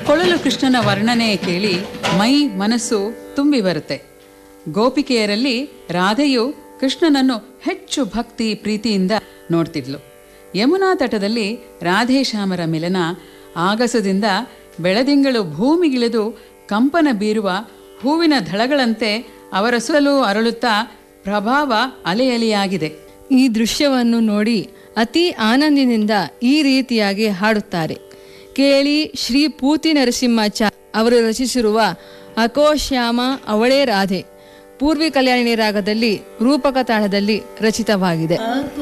ಕೊಳಲು ಕೃಷ್ಣನ ವರ್ಣನೆ ಕೇಳಿ ಮೈ ಮನಸ್ಸು ತುಂಬಿ ಬರುತ್ತೆ ಗೋಪಿಕೆಯರಲ್ಲಿ ರಾಧೆಯು ಕೃಷ್ಣನನ್ನು ಹೆಚ್ಚು ಭಕ್ತಿ ಪ್ರೀತಿಯಿಂದ ನೋಡ್ತಿದ್ಲು ಯಮುನಾ ತಟದಲ್ಲಿ ರಾಧೇಶ್ಯಾಮರ ಮಿಲನ ಆಗಸದಿಂದ ಬೆಳದಿಂಗಳು ಭೂಮಿಗಿಳಿದು ಕಂಪನ ಬೀರುವ ಹೂವಿನ ದಳಗಳಂತೆ ಅವರ ಸುತ್ತಲೂ ಅರಳುತ್ತಾ ಪ್ರಭಾವ ಅಲೆಯಲೆಯಾಗಿದೆ ಈ ದೃಶ್ಯವನ್ನು ನೋಡಿ ಅತಿ ಆನಂದಿನಿಂದ ಈ ರೀತಿಯಾಗಿ ಹಾಡುತ್ತಾರೆ ಕೇಳಿ ಶ್ರೀ ಪೂತಿ ನರಸಿಂಹಾಚ ಅವರು ರಚಿಸಿರುವ ಅಕೋಶ್ಯಾಮ ಅವಳೇ ರಾಧೆ ಪೂರ್ವಿ ಕಲ್ಯಾಣಿನಿ ರಾಗದಲ್ಲಿ ರೂಪಕ ತಾಳದಲ್ಲಿ ರಚಿತವಾಗಿದೆ